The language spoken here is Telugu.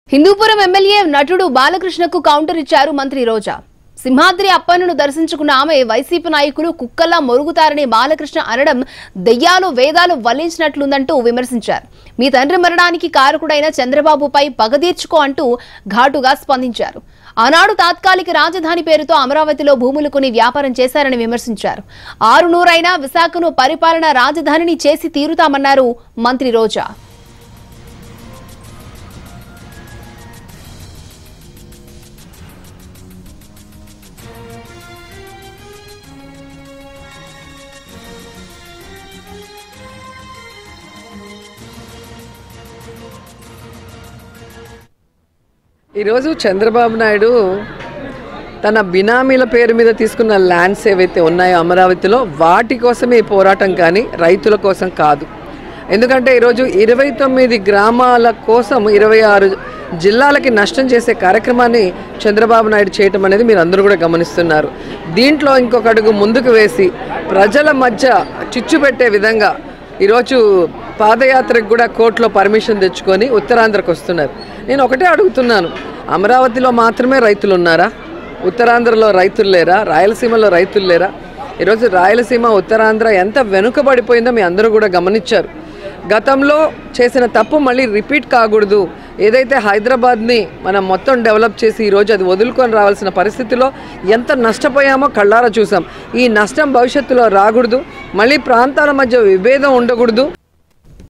హిందూపురం ఎమ్మెల్యే నటుడు బాలకృష్ణకు కౌంటర్ ఇచ్చారు మంత్రి రోజా సింహాద్రి అప్పన్నను దర్శించుకున్న ఆమె వైసీపీ నాయకులు కుక్కల్లా మొరుగుతారని బాలకృష్ణ అనడం దెయ్యాలు వేదాలు వల్లించినట్లుందంటూ విమర్శించారు మీ తండ్రి మరణానికి కారకుడైన చంద్రబాబుపై పగ తీర్చుకో అంటూ ఘాటుగా స్పందించారు ఆనాడు తాత్కాలిక రాజధాని పేరుతో అమరావతిలో భూములు కొని వ్యాపారం చేశారని విమర్శించారు ఆరు నూరైనా విశాఖను పరిపాలన రాజధానిని చేసి తీరుతామన్నారు మంత్రి రోజా ఈరోజు చంద్రబాబు నాయుడు తన బినామీల పేరు మీద తీసుకున్న ల్యాండ్స్ ఏవైతే ఉన్నాయో అమరావతిలో వాటి కోసమే ఈ పోరాటం కానీ రైతుల కోసం కాదు ఎందుకంటే ఈరోజు ఇరవై తొమ్మిది గ్రామాల కోసం ఇరవై ఆరు జిల్లాలకి నష్టం చేసే కార్యక్రమాన్ని చంద్రబాబు నాయుడు చేయటం అనేది మీరు అందరూ కూడా గమనిస్తున్నారు దీంట్లో ఇంకొక అడుగు ముందుకు వేసి ప్రజల మధ్య చిచ్చు పెట్టే విధంగా ఈరోజు పాదయాత్రకు కూడా కోర్టులో పర్మిషన్ తెచ్చుకొని ఉత్తరాంధ్రకు వస్తున్నారు నేను ఒకటే అడుగుతున్నాను అమరావతిలో మాత్రమే రైతులు ఉన్నారా ఉత్తరాంధ్రలో రైతులు లేరా రాయలసీమలో రైతులు లేరా ఈరోజు రాయలసీమ ఉత్తరాంధ్ర ఎంత వెనుకబడిపోయిందో మీ అందరూ కూడా గమనించారు గతంలో చేసిన తప్పు మళ్ళీ రిపీట్ కాకూడదు ఏదైతే హైదరాబాద్ని మనం మొత్తం డెవలప్ చేసి ఈరోజు అది వదులుకొని రావాల్సిన పరిస్థితిలో ఎంత నష్టపోయామో కళ్ళారా చూసాం ఈ నష్టం భవిష్యత్తులో రాకూడదు మళ్ళీ ప్రాంతాల మధ్య విభేదం ఉండకూడదు